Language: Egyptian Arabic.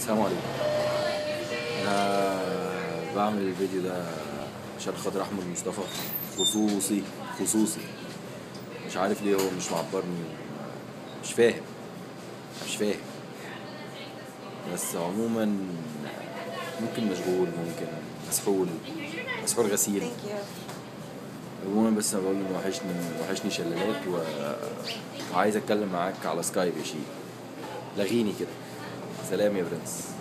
السلام عليكم انا بعمل الفيديو ده عشان خاطر احمد مصطفى خصوصي خصوصي مش عارف ليه هو مش معبرني مش فاهم مش فاهم بس عموما ممكن مشغول ممكن مسحول مسحول غسيل Thank you. عموما بس انا بقول ان وحشني وحشني شلالات و... وعايز اتكلم معاك على سكايب يا شيخ لغيني كده سلام يا برنس